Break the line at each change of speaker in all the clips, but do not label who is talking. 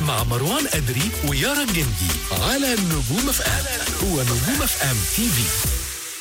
مع مروان أدري ويارا الجندي على نجوم اف ام هو نجوم اف ام تي في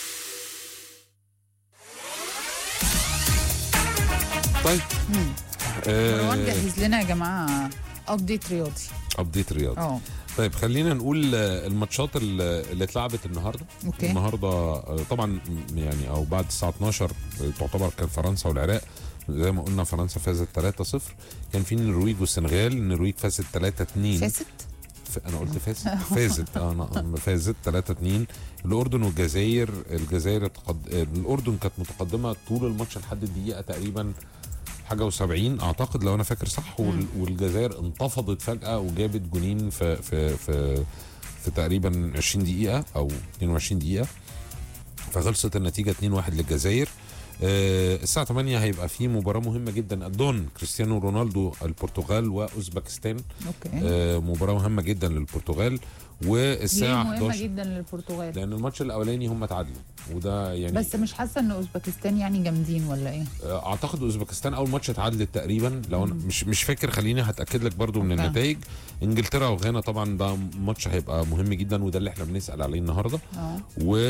طيب
مروان
آه
جهز لنا يا جماعه ابديت رياضي
ابديت رياضي
اه
طيب خلينا نقول آه، الماتشات ال- اللي اتلعبت النهارده
اوكي
النهارده آه، طبعا م- يعني او بعد الساعه 12 آه، تعتبر كان فرنسا والعراق زي ما قلنا فرنسا فازت 3-0 كان في النرويج والسنغال النرويج فازت 3-2
فاست
ف... انا قلت فازت فازت اه انا فازت 3 2 الاردن والجزائر الجزائر تقد... الاردن كانت متقدمه طول الماتش لحد الدقيقه تقريبا حاجه و70 اعتقد لو انا فاكر صح وال... والجزائر انتفضت فجاه وجابت جونين في في في في تقريبا 20 دقيقه او 22 دقيقه فخلصت النتيجه 2-1 للجزائر آه، الساعة 8 هيبقى في مباراة مهمة جدا الدون كريستيانو رونالدو البرتغال واوزبكستان
اوكي
آه، مباراة مهمة جدا للبرتغال
ليه
والساعة
مهمه
11
جدا للبرتغال
لأن الماتش الأولاني هم تعادلوا وده يعني
بس مش حاسه ان اوزبكستان يعني جامدين ولا ايه
آه، أعتقد أوزبكستان أول ماتش اتعادلت تقريبا لو أنا مش مش فاكر خليني هتأكد لك برضو من
أوكي.
النتائج إنجلترا وغانا طبعا ده ماتش هيبقى مهم جدا وده اللي احنا بنسأل عليه النهاردة
اه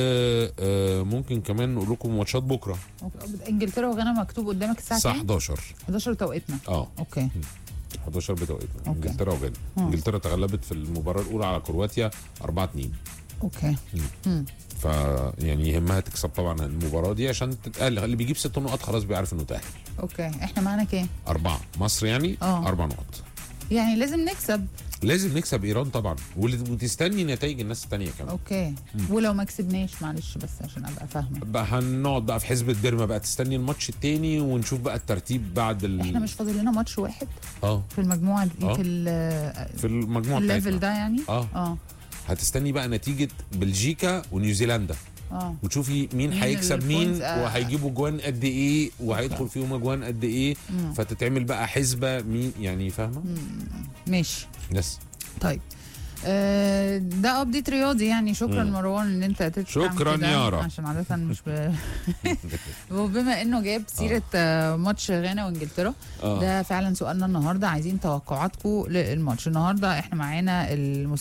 وممكن كمان نقول لكم ماتشات بكرة
أوكي. انجلترا وغانا مكتوب قدامك الساعه
الساعة
كام
11
11 توقيتنا
اه
اوكي
11 بتوقيتنا
أوكي.
انجلترا وغانا
مم.
انجلترا تغلبت في المباراة الأولى على كرواتيا 4 2
اوكي مم.
فيعني يهمها تكسب طبعا المباراه دي عشان تتأهل اللي بيجيب ست نقط خلاص بيعرف انه تأهل
اوكي احنا معانا كام
أربعة مصر يعني
آه.
أربع نقط
يعني لازم نكسب
لازم نكسب إيران طبعا وال- وتستني نتائج الناس التانية كمان
اوكي ولو ما كسبناش معلش بس عشان ابقى فاهمه
بقى هنقعد بقى في حزب الدرمة بقى تستني الماتش التاني ونشوف بقى الترتيب بعد ال
احنا مش فاضل لنا ماتش واحد
اه
في المجموعه دي
آه.
في ال-
في المجموعة
الليفل
بتاعتنا
ده يعني
اه
اه
هتستني بقى نتيجة بلجيكا ونيوزيلندا
اه
وتشوفي مين
مين
هيكسب مين
البوينتس؟ آه.
وهيجيبوا جوان قد ايه وهيدخل فيهم اجوان قد ايه
مم.
فتتعمل بقى حسبة مين يعني فاهمة
ماشي
يس
طيب آه، ده ابديت رياضي يعني شكرا
مم.
مروان ان انت قدرت تعمل
شكراً
كده،
يارا.
عشان عاده مش ب... وبما انه جاب سيره آه، ماتش غانا وانجلترا
آه.
ده فعلا سؤالنا النهارده عايزين توقعاتكم للماتش النهارده احنا معانا المس...